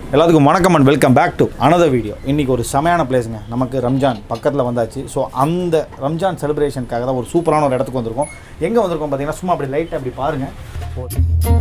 எல்லாத்துக்கும் வணக்கம் and welcome back to another video இன்றைக்கி ஒரு செமையான பிளேஸுங்க நமக்கு ரம்ஜான் பக்கத்தில் வந்தாச்சு ஸோ அந்த ரம்ஜான் செலிப்ரேஷனுக்காக தான் ஒரு சூப்பரான ஒரு இடத்துக்கு வந்திருக்கோம் எங்கே வந்திருக்கோம் பார்த்தீங்கன்னா சும்மா அப்படி லைட்டாக அப்படி பாருங்கள்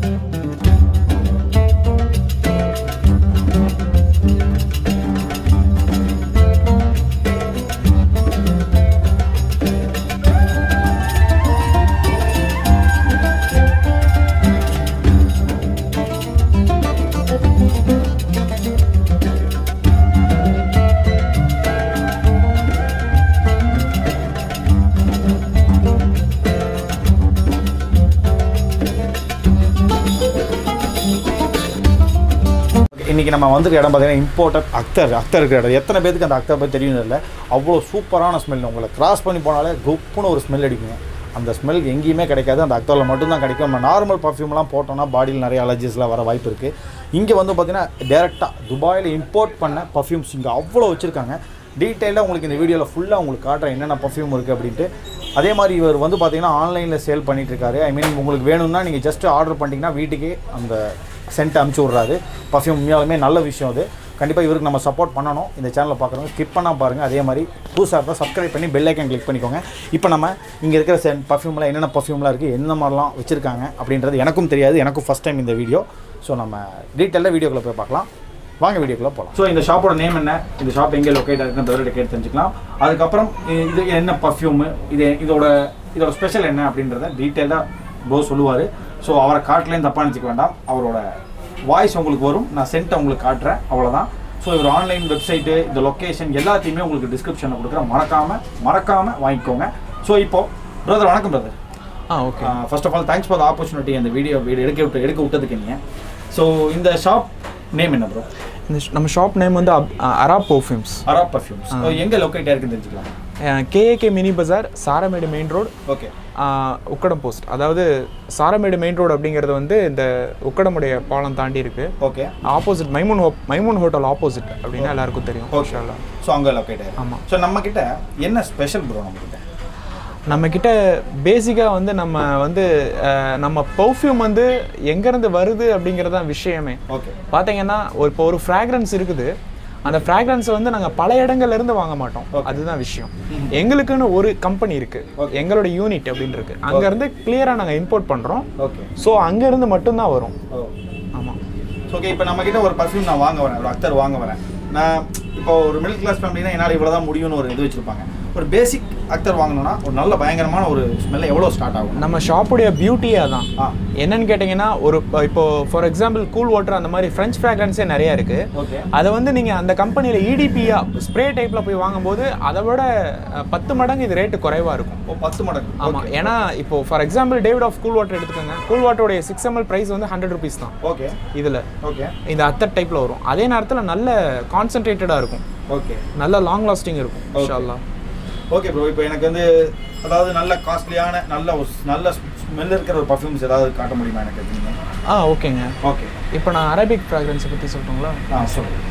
இன்றைக்கி நம்ம வந்திருக்க இடம் பார்த்தீங்கன்னா இம்போர்ட்டட் அக்தர் அக்தர் இருக்கிற இடம் எத்தனை பேருக்கு அந்த அக்தர் பற்றி தெரியும் இல்லை அவ்வளோ சூப்பரான ஸ்மெல் உங்களை கிராஸ் பண்ணி போனாலே குப்புன்னு ஒரு ஸ்மெல் அடிக்குங்க அந்த ஸ்மெல் எங்கேயுமே கிடைக்காது அந்த அக்தரில் மட்டும்தான் கிடைக்கும் நம்ம நார்மல் பர்ஃப்யூம்லாம் போட்டோம்னா பாடியில் நிறைய அலர்ஜிஸ்லாம் வர வாய்ப்பு இருக்குது இங்கே வந்து பார்த்தீங்கன்னா டேரெக்டாக துபாயில் இம்போர்ட் பண்ண பர்ஃப்யூம்ஸ் இங்கே அவ்வளோ வச்சுருக்காங்க டீட்டெயிலாக உங்களுக்கு இந்த வீடியோவில் ஃபுல்லாக உங்களுக்கு காட்டுறேன் என்னென்ன பர்ஃப்யூம் இருக்குது அப்படின்ட்டு அதே மாதிரி இவர் வந்து பார்த்தீங்கன்னா ஆன்லைனில் சேல் பண்ணிட்டு இருக்காரு ஐ மீன் உங்களுக்கு வேணும்னா நீங்கள் ஜஸ்ட் ஆர்டர் பண்ணிட்டீங்கன்னா வீட்டுக்கே அந்த சென்ட் அமுச்சு விட்றாரு பர்ஃப்யூம் உண்மையாலுமே நல்ல விஷயம் அது கண்டிப்பாக இவருக்கு நம்ம சப்போர்ட் பண்ணணும் இந்த சேனலை பார்க்குறவங்க ஸ்கிப் பண்ணால் பாருங்கள் அதே மாதிரி புதுசாக இருந்தால் சப்ஸ்கிரைப் பண்ணி பெல் ஐக்கன் கிளிக் பண்ணிக்கோங்க இப்போ நம்ம இங்கே இருக்கிற சென் பர்ஃப்யூமில் என்னென்ன பர்ஃப்யூம்லாம் இருக்குது என்ன மாதிரிலாம் வச்சுருக்காங்க அப்படின்றது எனக்கும் தெரியாது எனக்கும் ஃபஸ்ட் டைம் இந்த வீடியோ ஸோ நம்ம டீட்டெயிலாக வீடியோக்குள்ளே போய் பார்க்கலாம் வாங்க வீடியோக்குள்ளே போகலாம் ஸோ இந்த ஷாப்போட நேம் என்ன இந்த ஷாப் எங்கே லொக்கேட் இருக்குன்றத கேட்டு தெரிஞ்சுக்கலாம் அதுக்கப்புறம் இ- இது என்ன பர்ஃப்யூமு இது இதோட இதோட ஸ்பெஷல் என்ன அப்படின்றத டீட்டெயிலாக ப்ரோ சொல்லுவார் ஸோ அவரை காட்டலேன்னு தப்பாக நினச்சிக்க வேண்டாம் அவரோட வாய்ஸ் உங்களுக்கு வரும் நான் சென்ட்டை உங்களுக்கு காட்டுறேன் அவ்வளோதான் ஸோ இவர் ஆன்லைன் வெப்சைட்டு இந்த லொக்கேஷன் எல்லாத்தையுமே உங்களுக்கு டிஸ்கிரிப்ஷனில் கொடுக்குறேன் மறக்காமல் மறக்காமல் வாங்கிக்கோங்க ஸோ இப்போ பிரதர் வணக்கம் brother ah okay first of all thanks for the opportunity அந்த வீடியோ வீடியோ எடுக்க விட்டு எடுக்க விட்டதுக்கு நீங்கள் ஸோ இந்த ஷாப் நேம் என்ன ப்ரோ இந்த ஷ்- நம்ம ஷாப் நேம் வந்து அப்- அ- அரா பர்ஃப்யூம்ஸ் அரா பர்ஃப்யூம்ஸ் எங்கே லொக்கேட் இருக்குன்னு தெரிஞ்சுக்கலாம் KAK mini bazaar Saramedu main road okay Ukkadam post அதாவது சாரமேடு மெயின் ரோடு அப்படிங்கிறது வந்து இந்த உக்கடமுடைய பாலம் தாண்டி இருக்கு ஓகே ஆப்போசிட் மைமூன் ஹோ மைமூன் ஹோட்டல் ஆப்போசிட் அப்படின்னா எல்லாருக்கும் தெரியும் ஓகே இன்ஷா அல்லாஹ். ஸோ அங்கே லொக்கேட் ஆயிருக்கு ஆமா. ஸோ நம்ம கிட்ட என்ன ஸ்பெஷல் ப்ரோ நம்ம கிட்ட நம்ம கிட்ட பேசிக்காக வந்து நம்ம வந்து அஹ், நம்ம பர்ஃப்யூம் வந்து எங்கேருந்து வருது அப்படிங்கிறது தான் விஷயமே ஓகே பார்த்தீங்கன்னா ஒரு இப்போ ஒரு ஃப்ராக்ரன்ஸ் இருக்குது அந்த ஃப்ராக்ரன்ஸை வந்து நாங்கள் பல இடங்கள்ல இருந்து வாங்க மாட்டோம் அதுதான் விஷயம் எங்களுக்குன்னு ஒரு கம்பெனி இருக்கு எங்களோட யூனிட் அப்படின்னு இருக்கு அங்கேருந்து கிளியராக நாங்கள் இம்போர்ட் பண்ணுறோம் ஓகே ஸோ அங்கேருந்து மட்டும்தான் வரும் ஓ ஆமாம் ஓகே இப்போ நம்ம கிட்ட ஒரு பர்ஃப்யூம் நான் வாங்க வரேன் ஒரு அக்தர் வாங்க வரேன் நான் இப்போ ஒரு மிடில் கிளாஸ் ஃபேமிலினா என்னால் இவ்வளோ தான் முடியும்னு ஒரு இது வச்சிருப்பாங்க ஒரு பேசிக் அக்தர் வாங்கணும்னா ஒரு நல்ல பயங்கரமான ஒரு ஸ்மெல்ல எவ்வளோ ஸ்டார்ட் ஆகும் நம்ம ஷாப்புடைய பியூட்டியே தான் ஆ என்னன்னு கேட்டிங்கன்னா ஒரு இப்போ- இப்போ ஃபார் எக்ஸாம்பிள் கூல் வாட்டர் அந்த மாதிரி ஃப்ரெஞ்ச் ஃப்ராக்ரன்ஸே நிறைய இருக்கு ஓகே அதை வந்து நீங்கள் அந்த கம்பெனியில் இடிபியா ஸ்ப்ரே டைப்பில் போய் வாங்கும்போது அதை விட அஹ், பத்து மடங்கு இது ரேட்டு குறைவாக இருக்கும் ஓ பத்து மடங்கு ஆமாம் ஏன்னா இப்போ for example Davidoff cool water எடுத்துக்கோங்க கூல் வாட்டருடைய சிக்ஸ் எம்எல் ப்ரைஸ் வந்து ஹண்ட்ரட் ருபீஸ் தான் ஓகே இதில் ஓகே இந்த அத்தர் டைப்பில் வரும் அதே நேரத்தில் நல்ல கான்சென்ட்ரேட்டடாக இருக்கும் ஓகே நல்ல லாங் லாஸ்டிங் இருக்கும் இன்ஷால்லா ஓகே ப்ரோ இப்போ எனக்கு வந்து அதாவது நல்ல காஸ்ட்லியான நல்ல ஒரு நல்ல ஸ்மெல் இருக்கிற ஒரு பர்ஃப்யூம்ஸ் ஏதாவது காட்ட முடியுமா எனக்கு நீங்க ஆ ஓகேங்க ஓகே இப்போ நான் அரபிக் ஃப்ராக்ரன்ஸை பற்றி சொல்லட்டுங்களா ஆ சொல்லுங்கள்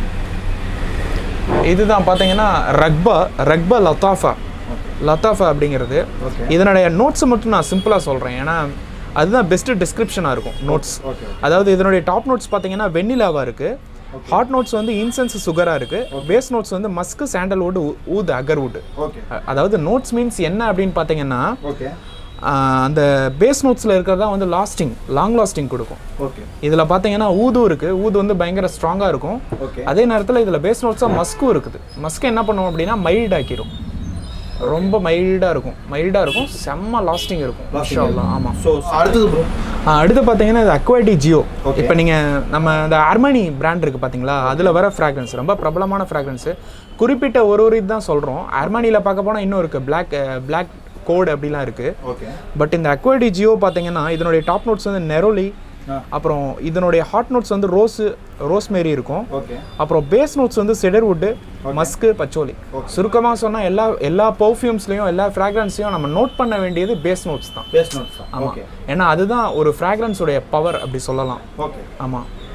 இதுதான் பார்த்தீங்கன்னா ரக்பா ரக்பா லத்தாஃபா லத்தாஃபா அப்படிங்கிறது ஓகே இதனுடைய நோட்ஸை மட்டும் நான் சிம்பிளாக சொல்கிறேன் ஏன்னா அதுதான் பெஸ்ட் டிஸ்கிரிப்ஷனாக இருக்கும் நோட்ஸ் ஓகே அதாவது இதனுடைய டாப் நோட்ஸ் பார்த்தீங்கன்னா வெண்ணிலாவாக இருக்குது ஹாட் நோட்ஸ் வந்து இன்சென்ஸ் சுகராக இருக்குது பேஸ் நோட்ஸ் வந்து மஸ்க்கு சாண்டல்வுட் ஊத் அகர்வுட் ஓகே அதாவது நோட்ஸ் மீன்ஸ் என்ன அப்படின்னு பார்த்தீங்கன்னா ஓகே ஆஹ், அந்த பேஸ் நோட்ஸில் இருக்கிறது தான் வந்து லாஸ்டிங் லாங் லாஸ்டிங் கொடுக்கும் ஓகே இதில் பார்த்தீங்கன்னா ஊதும் இருக்குது ஊது வந்து பயங்கர ஸ்ட்ராங்காக இருக்கும் ஓகே அதே நேரத்தில் இதில் பேஸ் நோட்ஸாக மஸ்க்கும் இருக்குது மஸ்க் என்ன பண்ணுவோம் அப்படின்னா மைல்ட் ஆக்கிடும் ரொம்ப மைல்டாக இருக்கும் மைல்டாக இருக்கும் செம்ம லாஸ்டிங் இருக்கும் இன்ஷா அல்லாஹ். ஆமாம் ஸோ அடுத்தது ப்ரோ ஆ, அடுத்து பார்த்தீங்கன்னா இது அக்வாட்டி ஜியோ Okay. இப்போ நீங்கள் நம்ம இந்த அர்மனி பிராண்ட் இருக்குது பார்த்தீங்களா அதில் வர ஃப்ராக்ரன்ஸ் ரொம்ப பிரபலமான ஃப்ராக்ரன்ஸு குறிப்பிட்ட ஒரு ஒரு இதுதான் சொல்கிறோம் அர்மனியில் பார்க்க போனால் இன்னும் இருக்குது பிளாக் பிளாக் கோட் அப்படிலாம் இருக்குது ஓகே பட் இந்த அக்வாட்டி ஜியோ பார்த்தீங்கன்னா இதனுடைய டாப் நோட்ஸ் வந்து நெரோலி ஆ அப்புறம் இதனுடைய ஹாட் நோட்ஸ் வந்து ரோஸு ரோஸ்மேரி இருக்கும் ஓகே அப்புறம் பேஸ் நோட்ஸ் வந்து செடர்வுட்டு மஸ்க்கு பச்சோலி Okay. சுருக்கமாக சொன்னால் எல்லா எல்லா பர்ஃப்யூம்ஸ்லையும் எல்லா ஃப்ராக்ரன்ஸையும் நம்ம நோட் பண்ண வேண்டியது பேஸ் நோட்ஸ் தான் பேஸ் நோட்ஸ் தான் ஆமாம் ஓகே ஏன்னா அதுதான் ஒரு ஃப்ராக்ரன்ஸோடைய பவர் அப்படி சொல்லலாம் ஓகே ஆமாம்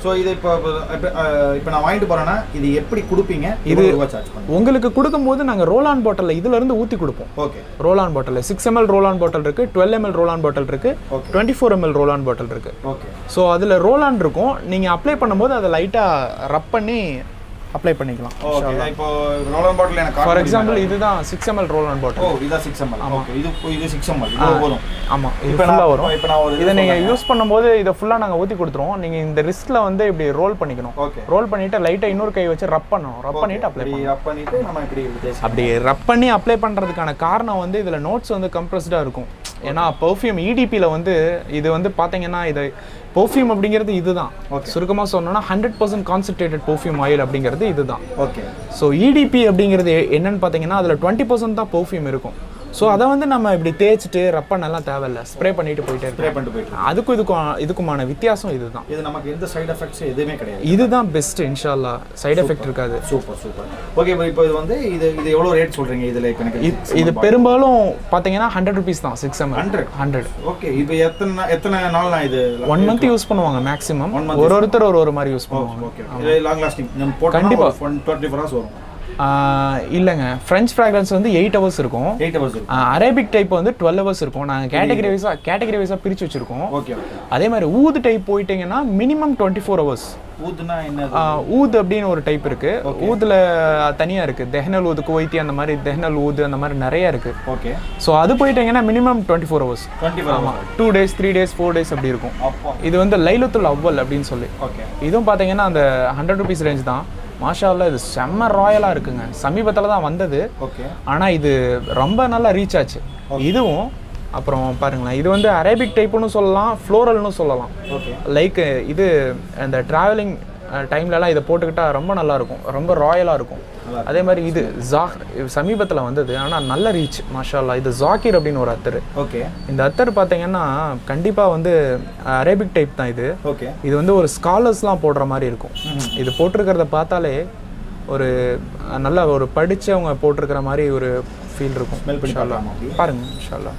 ஸோ இது இப்போ இப்போ இப்போ நான் வாங்கிட்டு போறேன்னா இது எப்படி கொடுப்பீங்க இது இது- ரூபா சார்ஜ் பண்ணுங்க உங்களுக்கு கொடுக்கும்போது நாங்கள் ரோல் ஆன் பாட்டில் இதுல இருந்து ஊற்றி கொடுப்போம் okay roll on bottle six ML roll on bottle இருக்கு twelve ML roll on bottle இருக்கு Okay. Twenty four ML roll on bottle இருக்கு ஓகே ஸோ அதில் ரோல் ஆன் இருக்கும் நீங்கள் அப்ளை பண்ணும்போது அதை லைட்டாக ரப் பண்ணி அப்ளை பண்ணிக்கலாம் ஓகே இப்போ ரோலர் பாட்டில் எனக்கு ஃபார் காட்ட எக்ஸாம்பிள் இதுதான் six ML roll on oh bottle இதான் சிக்ஸ் எம்எல் ஓகே இது இது சிக்ஸ் எம்எல் இது போதும் ஆமாம் இது இப்போ ஃபுல்லாக நான் வரும் இப்போ நான் ஒரு இதை நீங்கள் யூஸ் பண்ணும்போது இதை ஃபுல்லாக நாங்கள் ஊற்றி கொடுத்துருவோம் நீங்கள் இந்த ரிஸ்கில் வந்து இப்படி ரோல் பண்ணிக்கணும் ஓகே ரோல் பண்ணிவிட்டு லைட்டாக இன்னொரு கை வச்சு ரப் பண்ணணும் ரப் பண்ணிவிட்டு அப்ளை இப்படி ரப் பண்ணிட்டு நம்ம இப்படி தேய்ச்சி அப்படி ரப் பண்ணி அப்ளை பண்ணுறதுக்கான காரணம் வந்து இதில் நோட்ஸ் வந்து கம்ப்ரஸ்டாக இருக்கும் ஏன்னா பெர்ஃப்யூம் இடிபியில் வந்து இது வந்து பார்த்தீங்கன்னா இது பெர்ஃப்யூம் அப்படிங்கிறது இதுதான் சுருக்கமாக சொன்னோன்னா hundred percent concentrated perfume oil அப்படிங்கிறது இதுதான் ஓகே ஸோ இடிபி அப்படிங்கிறது என்னன்னு பார்த்தீங்கன்னா அதில் டுவெண்ட்டி பர்சன்ட் தான் பெர்ஃப்யூம் இருக்கும் ஸோ அதை வந்து நம்ம இப்படி தேய்ச்சிட்டு ரப் பண்ணலாம் தேவையில்ல ஸ்ப்ரே பண்ணிட்டு போயிட்டே ஸ்ப்ரே இருக்கோம் பண்ணிட்டு போயிட்டு அதுக்கும் இதுக்கும் இதுக்குமான வித்தியாசம் இதுதான் இது நமக்கு எந்த சைடு எஃபெக்ட்ஸ் எதுவுமே கிடையாது இதுதான் பெஸ்ட் இன்ஷால்லா சைடு எஃபெக்ட் இருக்காது சூப்பர் சூப்பர் ஓகே இப்போ இப்போ இது வந்து இது இது எவ்வளோ ரேட் சொல்றீங்க இதில் இப்போ எனக்கு இது- இது பெரும்பாலும் பார்த்தீங்கன்னா ஹண்ட்ரட் ருபீஸ் தான் சிக்ஸ் எம்எல் 100? ஹண்ட்ரட் ஓகே இப்போ எத்தனை நா- எத்தனை நாள் நான் இது ஒன் மந்த் யூஸ் பண்ணுவாங்க மேக்ஸிமம் One month ஒரு ஒருத்தர் ஒரு ஒரு மாதிரி யூஸ் பண்ணுவாங்க ஓகே இது லாங் லாஸ்டிங் நம்ம போட்டோம்னா கண்டிப்பா. ஒன் டுவெண்ட்டி ஃபோர் ஹவர்ஸ் வரும் ஆஹ் இல்லைங்க ஃப்ரெஞ்ச் ஃப்ராக்ரன்ஸ் வந்து எயிட் ஹவர்ஸ் இருக்கும் எயிட் ஹவர்ஸ் இருக்கும் அரேபிக் டைப் வந்து டுவெல் ஹவர்ஸ் இருக்கும் நாங்கள் கேட்டகரி வைஸாக கேட்டகரி வைஸாக பிரித்து வச்சுருக்கோம் ஓகே ஓகே அதே மாதிரி ஊது டைப் போயிட்டீங்கன்னா மினிமம் டுவெண்ட்டி ஃபோர் ஹவர்ஸ் ஊத்துனா என்ன ஊது அப்படின்னு ஒரு டைப் இருக்கு ஊதுல தனியாக இருக்கு தெஹ்னல் ஊது குவைத்தி அந்த மாதிரி தெஹ்னல் ஊது அந்த மாதிரி நிறைய இருக்கு ஓகே ஸோ அது போயிட்டீங்கன்னா minimum twenty four hours twenty four ஆமாம் two days three days four days அப்படி இருக்கும் அப்பா இது வந்து லைலத்துல் அவ்வல் அப்படின்னு சொல்லி ஓகே இதுவும் பார்த்தீங்கன்னா அந்த ஹண்ட்ரட் ருபீஸ் ரேஞ்ச் தான் மாஷா அல்லாஹ் இது செம்ம ராயலாக இருக்குங்க சமீபத்தில் தான் வந்தது ஓகே ஆனால் இது ரொம்ப நல்லா ரீச் ஆச்சு இதுவும் அப்புறம் பாருங்களேன் இது வந்து அரேபிக் டைப்புன்னு சொல்லலாம் ஃப்ளோரல்னு சொல்லலாம் ஓகே லைக் இது இந்த ட்ராவலிங் டைம்லலாம் இதை போட்டுக்கிட்டா ரொம்ப நல்லா இருக்கும் ரொம்ப ராயலாக இருக்கும் அதே மாதிரி இது ஜாக் சமீபத்தில் வந்தது ஆனால் நல்ல ரீச் மாஷா அல்லாஹ் இது ஜாக்கிர் அப்படின்னு ஒரு அத்தர் ஓகே இந்த அத்தர் பார்த்தீங்கன்னா கண்டிப்பாக வந்து அரேபிக் டைப் தான் இது ஓகே இது வந்து ஒரு ஸ்காலர்ஸ்லாம் போடுற மாதிரி இருக்கும் இது போட்டிருக்கிறத பார்த்தாலே ஒரு அஹ், நல்ல ஒரு படிச்சவங்க போட்டிருக்கிற மாதிரி ஒரு ஃபீல் இருக்கும் Smell பண்ணி இன்ஷா அல்லாஹ். பார்க்கலாமா அப்படி? பாருங்க இன்ஷால்லா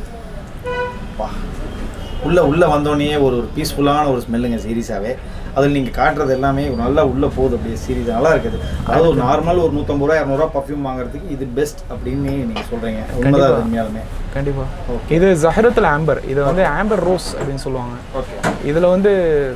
பா உள்ள உள்ள வந்தோடனே ஒரு ஒரு பீஸ்ஃபுல்லான ஒரு ஸ்மெல்லுங்க சீரியஸாகவே அதில் நீங்கள் காட்டுறது எல்லாமே ஒரு நல்லா உள்ளே போகுது அப்படியே சீரியஸ் நல்லா இருக்குது அதாவது ஒரு நார்மல் ஒரு நூற்றம்பது ரூபா இரநூறுவா பர்ஃப்யூம் வாங்குறதுக்கு இது பெஸ்ட் அப்படின்னு நீங்கள் சொல்கிறீங்க உண்மைதான் அது உண்மையாலுமே கண்டிப்பாக இது ஜஹரத்தில் ஆம்பர் இது வந்து ஆம்பர் ரோஸ் அப்படின்னு சொல்லுவாங்க ஓகே இதில் வந்து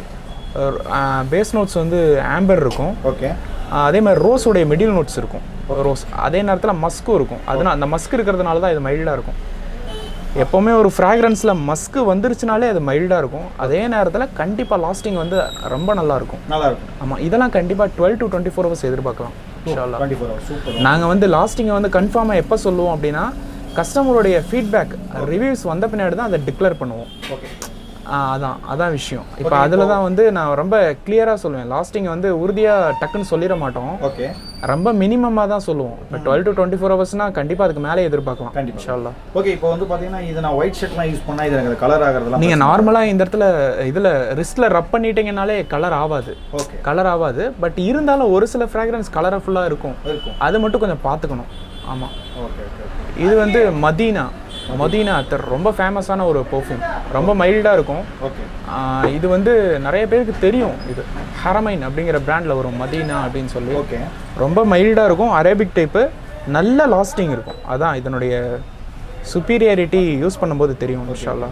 பேஸ் நோட்ஸ் வந்து ஆம்பர் இருக்கும் ஓகே அஹ், அதே மாதிரி ரோஸுடைய மிடில் நோட்ஸ் இருக்கும் ரோஸ் அதே நேரத்தில் மஸ்க்கும் இருக்கும் அதனால் அந்த மஸ்க் இருக்கிறதுனால தான் இது மைல்டாக இருக்கும் எப்போவுமே ஒரு ஃப்ராக்ரன்ஸில் மஸ்க்கு வந்துருச்சுனாலே அது மைல்டாக இருக்கும் அதே நேரத்தில் கண்டிப்பாக லாஸ்டிங் வந்து ரொம்ப நல்லா இருக்கும் நல்லா இருக்கும் ஆமாம் இதெல்லாம் கண்டிப்பாக twelve to twenty four hours எதிர்பார்க்கலாம் இன்ஷால்லா டுவெண்ட்டி ஃபோர் ஹவர்ஸ் சூப்பர் நாங்கள் வந்து லாஸ்டிங்கை வந்து கன்ஃபார்மாக எப்போ சொல்லுவோம் அப்படின்னா கஸ்டமருடைய ஃபீட்பேக் ரிவ்யூஸ் வந்த பின்னாடி தான் அதை டிக்ளேர் பண்ணுவோம் ஓகே ஆ, அதான் அதான் விஷயம் இப்போ அதில் தான் வந்து நான் ரொம்ப கிளியராக சொல்லுவேன் லாஸ்டிங் வந்து உறுதியாக டக்குன்னு சொல்லிட மாட்டோம் ஓகே ரொம்ப மினிமமாக தான் சொல்லுவோம் இப்போ டுவெல் டு டுவெண்ட்டி ஃபோர் ஹவர்ஸ்னால் கண்டிப்பாக அதுக்கு மேலே எதிர்பார்க்கலாம் கண்டிப்பா. இன்ஷால்லா ஓகே இப்போ வந்து பார்த்தீங்கன்னா இது நான் ஒயிட் ஷர்ட்லாம் யூஸ் பண்ணால் இது எனக்கு கலர் ஆகிறதுலாம் நீங்கள் நார்மலாக இந்த இடத்துல இதில் ரிஸ்கில் ரப் பண்ணிட்டீங்கனாலே கலர் ஆகாது ஓகே கலர் ஆகாது பட் இருந்தாலும் ஒரு சில ஃப்ராக்ரன்ஸ் கலர்ஃபுல்லாக இருக்கும் இருக்கும் அது மட்டும் கொஞ்சம் பார்த்துக்கணும் ஆமாம் ஓகே ஓகே இது வந்து மதீனா மதீனா அத்தர் ரொம்ப ஃபேமஸான ஒரு பர்ஃப்யூம் ரொம்ப மைல்டாக இருக்கும் ஓகே ஆஹ் இது வந்து நிறைய பேருக்கு தெரியும் இது ஹரமைன் அப்படிங்கிற பிராண்டில் வரும் மதீனா அப்படின்னு சொல்லி ஓகே ரொம்ப மைல்டாக இருக்கும் அரேபிக் டைப்பு நல்ல லாஸ்டிங் இருக்கும் அதான் இதனுடைய சுப்பீரியாரிட்டி யூஸ் பண்ணும்போது தெரியும் இன்ஷால்லா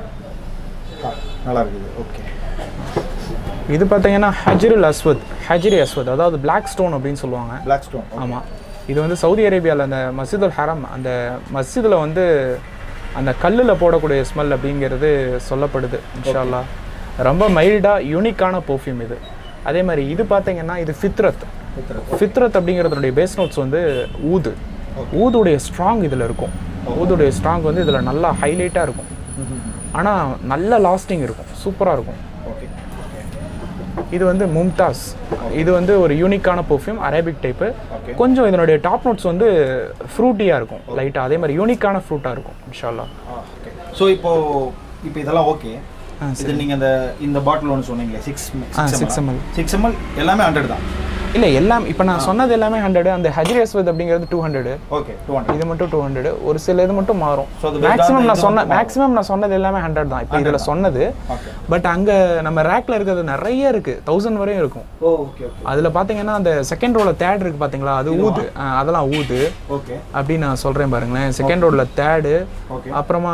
நல்லா இருக்குது ஓகே இது பார்த்தீங்கன்னா ஹஜ்ருல் அஸ்வத் ஹஜ்ரி அஸ்வத் அதாவது Black ஸ்டோன் அப்படின்னு சொல்லுவாங்க பிளாக் ஸ்டோன் ஆமாம் இது வந்து சவுதி அரேபியாவில் அந்த மஸ்ஜிதுல் ஹரம் அந்த மஸ்ஜிதில் வந்து அந்த கல்லில் போடக்கூடிய ஸ்மெல் அப்படிங்கிறது சொல்லப்படுது இன்ஷால்லா ரொம்ப மைல்டாக யூனிக்கான பர்ஃப்யூம் இது அதே மாதிரி இது பார்த்தீங்கன்னா இது ஃபித்ரத் ஃபித்ரத் அப்படிங்கிறதுடைய பேஸ் நோட்ஸ் வந்து ஊது ஊதுடைய ஸ்ட்ராங் இதில் இருக்கும் ஊதுடைய ஸ்ட்ராங் வந்து இதில் நல்லா ஹைலைட்டாக இருக்கும் ஆனால் நல்ல லாஸ்டிங் இருக்கும் சூப்பராக இருக்கும் ஓகே இது வந்து மும்தாஸ் இது வந்து ஒரு யூனிக்கான பர்ஃப்யூம் அரேபிக் டைப்பு Okay. கொஞ்சம் இதனுடைய டாப் நோட்ஸ் வந்து ஃப்ரூட்டியாக இருக்கும் லைட்டாக அதே மாதிரி யூனிக்கான ஃப்ரூட்டாக இருக்கும் இன்ஷால்லா ஓகே ஸோ இப்போ இப்போ இதெல்லாம் ஓகே ஆ, இது நீங்கள் இந்த இந்த பாட்டில் ஒன்று சொன்னீங்களே சிக்ஸ் ஆ, 6 ml. சிக்ஸ் எம்எல் எல்லாமே ஹண்ட்ரட் தான் இல்லை எல்லாம் இப்போ நான் சொன்னது எல்லாமே ஹண்ட்ரடு அந்த ஹஜ்ரி அஸ்வத் அப்படிங்கிறது two hundred okay two hundred இது மட்டும் டூ ஹண்ட்ரடு ஒரு சில இது மட்டும் மாறும் So, அது based on மேக்ஸிமம் நான் இது சொன்ன மட்டும் மேக்ஸிமம் நான் சொன்னது எல்லாமே ஹண்ட்ரட் தான் இப்போ இதில் சொன்னது ஓகே பட் அங்கே நம்ம ரேக்கில் இருக்கிறது நிறைய இருக்குது தௌசண்ட் வரையும் இருக்கும் ஓ ஓகே ஓகே அதில் பார்த்தீங்கன்னா அந்த செகண்ட் ரோல தேர்ட் இருக்குது பார்த்தீங்களா அது ஊது ஆ, அதெல்லாம் ஊது ஓகே அப்படின்னு நான் சொல்கிறேன் பாருங்களேன் செகண்ட் ரோல தேர்டு ஓகே அப்புறமா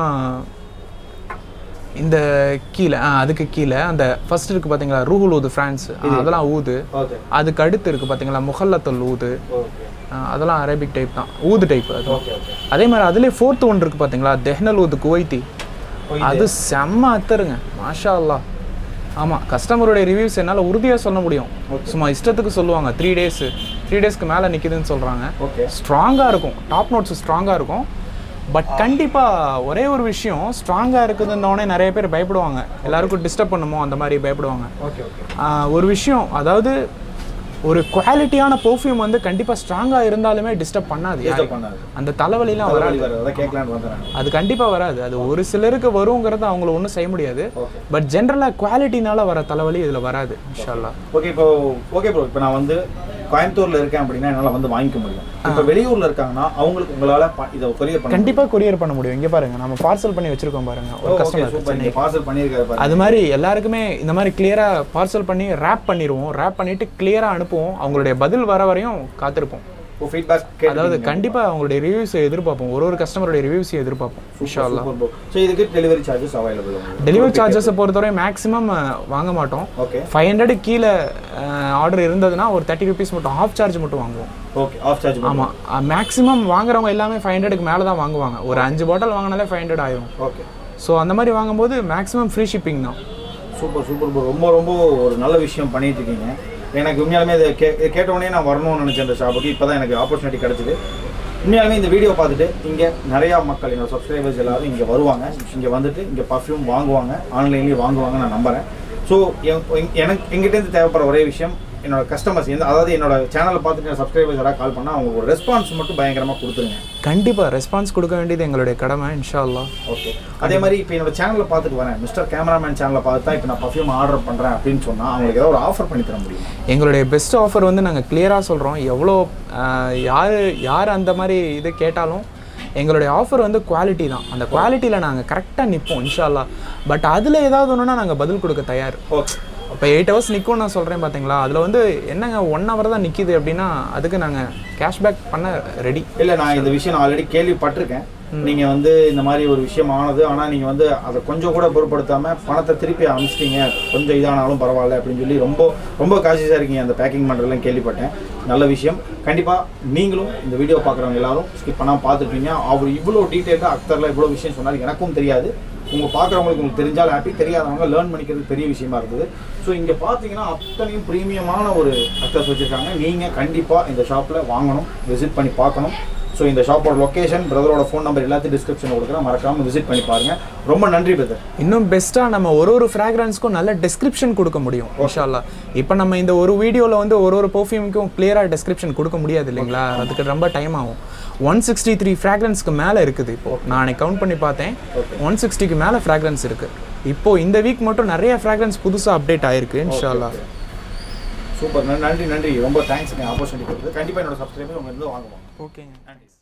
இந்த கீழே ஆ, அதுக்கு கீழே அந்த ஃபர்ஸ்ட் இருக்கு பார்த்தீங்களா ரூஹுல் ஊது ஃப்ரான்ஸ் ஆ, அதெல்லாம் ஊது ஓகே அதுக்கு அடுத்து இருக்கு பார்த்தீங்களா முஹல்லத்துல் ஊது ஓகே ஆ, அதெல்லாம் அரேபிக் டைப் தான் ஊது டைப் அது ஓகே ஓகே அதே மாதிரி அதுலேயே ஃபோர்த் ஒன் இருக்கு பார்த்தீங்களா தெஹ்னல் ஊது குவைத்தி அது செம்ம அத்தருங்க மாஷா அல்லாஹ் ஆமாம் கஸ்டமருடைய ரிவ்யூஸ் என்னால் உறுதியாக சொல்ல முடியும் சும்மா இஷ்டத்துக்கு சொல்லுவாங்க த்ரீ டேஸ் த்ரீ டேஸ்க்கு மேலே நிற்குதுன்னு சொல்கிறாங்க ஓகே ஸ்ட்ராங்காக இருக்கும் டாப் நோட்ஸ் ஸ்ட்ராங்காக இருக்கும் பட் கண்டிப்பாக ஒரே ஒரு விஷயம் ஸ்ட்ராங்காக இருக்குதுன்னொடனே நிறைய பேர் பயப்படுவாங்க எல்லாருக்கும் டிஸ்டர்ப் பண்ணுமோ அந்த மாதிரி பயப்படுவாங்க ஓகே ஓகே ஆஹ் ஒரு விஷயம் அதாவது ஒரு குவாலிட்டியான பெர்ஃப்யூம் வந்து கண்டிப்பாக ஸ்ட்ராங்காக இருந்தாலுமே டிஸ்டர்ப் பண்ணாது யாரையும். பண்ணாது அந்த தலைவலிலாம் வராது வராது வராது அதான் கேட்கலான்னு வந்தேன் அது கண்டிப்பாக வராது அது ஒரு சிலருக்கு வருங்கிறத அவங்கள ஒன்றும் செய்ய முடியாது ஓகே பட் ஜென்ரலாக குவாலிட்டினால வர தலைவலி இதில் வராது இன்ஷால்லா ஓகே இப்போ ஓகே ப்ரோ இப்போ நான் வந்து கோயம்புத்தூர்ல இருக்கேன் அப்படின்னா என்னால் வந்து வாங்கிக்க முடியும் இப்போ வெளியூர்ல இருக்காங்கன்னா அவங்களுக்கு உங்களால ப- இதை கொரியர் பண்ண கண்டிப்பாக கொரியர் பண்ண முடியும் இங்கே பாருங்க நம்ம பார்சல் பண்ணி வச்சிருக்கோம் பாருங்க ஒரு ஓகே கஸ்டமர் சூப்பர் நீங்க பார்சல் பண்ணியிருக்காரு பாருங்க அது மாதிரி எல்லாருக்குமே இந்த மாதிரி கிளியராக பார்சல் பண்ணி ரேப் பண்ணிடுவோம் ரேப் பண்ணிட்டு கிளியராக அனுப்புவோம் அவங்களுடைய பதில் வர வரையும் காத்திருப்போம் இப்போ ஃபீட்பேக் அதாவது கண்டிப்பாக அவங்களுடைய ரிவ்யூஸை எதிர்பார்ப்போம் ஒரு ஒரு கஸ்டமருடைய ரிவ்யூஸை எதிர்பார்ப்போம் இன்ஷா அல்லா சூப்பர் ப்ரோ ஸோ இதுக்கு டெலிவரி சார்ஜஸ் அவைலபிள் உங்களுக்கு டெலிவரி சார்ஜஸை பொறுத்தவரை மேக்ஸிமம் வாங்க மாட்டோம் ஓகே ஃபைவ் ஹண்ட்ரட் கீழே ஆர்டர் இருந்ததுன்னா ஒரு தேர்ட்டி ருபீஸ் மட்டும் ஆஃப் சார்ஜ் மட்டும் வாங்குவோம் ஓகே ஆஃப் சார்ஜ் ஆமாம் மேக்ஸிமம் வாங்குறவங்க எல்லாமே ஃபைவ் ஹண்ட்ரடுக்கு மேலே தான் வாங்குவாங்க ஒரு அஞ்சு பாட்டில் வாங்கினாலே ஃபைவ் ஹண்ட்ரட் ஆயிரும் ஓகே ஸோ அந்த மாதிரி வாங்கும்போது மேக்ஸிமம் ஃப்ரீ ஷிப்பிங் தான் சூப்பர் சூப்பர் ப்ரோ ரொம்ப ரொம்ப ஒரு நல்ல விஷயம் பண்ணிட்டு இருக்கீங்க எனக்கு உண்மையாலுமே இதை கே இதை கேட்ட உடனே நான் வரணும்னு நினச்சேன் இந்த ஷாப்புக்கு இப்போ தான் எனக்கு ஆப்பர்ச்சுனிட்டி கிடச்சிது உண்மையாலுமே இந்த வீடியோ பார்த்துட்டு இங்கே நிறையா மக்கள் என்னோட சப்ஸ்கிரைபர்ஸ் எல்லாரும் இங்கே வருவாங்க இங்கே வந்துட்டு இங்கே பர்ஃப்யூம் வாங்குவாங்க ஆன்லைன்லேயும் வாங்குவாங்க நான் நம்புகிறேன் ஸோ எனக்கு எங்கிட்டேருந்து தேவைப்படுற ஒரே விஷயம் என்னோட கஸ்டமர்ஸ் எந்த அதாவது என்னோட சேனலை பார்த்துட்டு சப்ஸ்கிரைபர்ஸ் யாராவது கால் பண்ணால் அவங்களுக்கு ஒரு ரெஸ்பான்ஸ் மட்டும் பயங்கரமாக கொடுத்துருங்க கண்டிப்பாக ரெஸ்பான்ஸ் கொடுக்க வேண்டியது எங்களுடைய கடமை இன்ஷா அல்லாஹ் ஓகே அதே மாதிரி இப்போ என்னோட சேனலில் பார்த்துட்டு வரேன் மிஸ்டர் கேமராமேன் சேனலை பார்த்து தான் இப்போ நான் பர்ஃப்யூம் ஆர்டர் பண்ணுறேன் அப்படின்னு சொன்னால் அவங்களுக்கு ஏதாவது ஒரு ஆஃபர் பண்ணி தர முடியுமா எங்களுடைய பெஸ்ட் ஆஃபர் வந்து நாங்கள் கிளியராக சொல்கிறோம் எவ்வளோ ஆஹ், யார் யார் அந்த மாதிரி இது கேட்டாலும் எங்களுடைய ஆஃபர் வந்து குவாலிட்டி தான் அந்த குவாலிட்டியில் நாங்கள் கரெக்டாக நிற்போம் இன்ஷால்லா பட் அதில் ஏதாவது ஒன்றுனா நாங்கள் பதில் கொடுக்க தயார் ஓகே இப்போ எயிட் ஹவர்ஸ் நிற்கும் நான் சொல்கிறேன் பார்த்தீங்களா அதில் வந்து என்னங்க ஒன் ஹவர் தான் நிற்கிது அப்படின்னா அதுக்கு நாங்கள் கேஷ்பேக் பண்ண ரெடி இல்லை நான் இந்த விஷயம் நான் ஆல்ரெடி கேள்விப்பட்டிருக்கேன் நீங்கள் வந்து இந்த மாதிரி ஒரு விஷயம் ஆனது ஆனால் நீங்கள் வந்து அதை கொஞ்சம் கூட பொருட்படுத்தாமல் பணத்தை திருப்பி அனுப்பிச்சிட்டீங்க கொஞ்சம் இதானாலும் பரவாயில்ல அப்படின்னு சொல்லி ரொம்ப ரொம்ப காசியஸாக இருக்கீங்க அந்த பேக்கிங் பண்ணுறதுலாம் கேள்விப்பட்டேன் நல்ல விஷயம் கண்டிப்பாக நீங்களும் இந்த வீடியோ பார்க்குறவங்க எல்லாரும் ஸ்கிப் பண்ணாமல் பார்த்துருப்பீங்க அவர் இவ்வளோ டீட்டெயிலாக அக்தரில் இவ்வளோ விஷயம் சொன்னார் எனக்கும் தெரியாது உங்கள் பார்க்குறவங்களுக்கு உங்களுக்கு தெரிஞ்சால் ஹாப்பி தெரியாதவங்க லேர்ன் பண்ணிக்கிறது பெரிய விஷயமா இருக்குது ஸோ இங்கே பார்த்தீங்கன்னா அத்தனையும் ப்ரீமியமான ஒரு அக்டர்ஸ் வச்சுருக்காங்க நீங்கள் கண்டிப்பாக இந்த ஷாப்பில் வாங்கணும் விசிட் பண்ணி பார்க்கணும் ஸோ இந்த ஷாப்போட லொக்கேஷன் பிரதரோட ஃபோன் நம்பர் எல்லாத்தையும் டிஸ்கிரிப்ஷன் கொடுக்குறேன் மறக்காமல் விசிட் பண்ணி பாருங்கள் ரொம்ப நன்றி பிரதர் இன்னும் பெஸ்ட்டாக நம்ம ஒரு ஒரு ஃப்ராக்ரன்ஸ்க்கும் நல்ல டிஸ்கிரிப்ஷன் கொடுக்க முடியும் இன்ஷால்லா இப்போ நம்ம இந்த ஒரு வீடியோவில் வந்து ஒரு ஒரு பர்ஃப்யூமுக்கும் கிளியராக டிஸ்கிரிப்ஷன் கொடுக்க முடியாது இல்லைங்களா அதுக்கு ரொம்ப டைம் ஆகும் ஒன் சிக்ஸ்டி த்ரீ ஃப்ராக்ரன்ஸ்க்கு மேலே இருக்குது இப்போ நான் அன்னைக்கு கவுண்ட் பண்ணி பார்த்தேன் ஒன் சிக்ஸ்டிக்கு மேலே ஃப்ராக்ரன்ஸ் இருக்குது இப்போ இந்த வீக் மட்டும் நிறைய ஃப்ராக்ரன்ஸ் புதுசாக அப்டேட் ஆயிருக்கு இன்ஷால்லா சூப்பர் நன்றி நன்றி ரொம்ப தேங்க்ஸ் ஆப்பர்ச்சுனிட்டி கொடுத்து கண்டிப்பாக என்னோட சப்ஸ்கிரைபர் உங்க இருந்து வாங்குவோம் ஓகேங்க நன்றி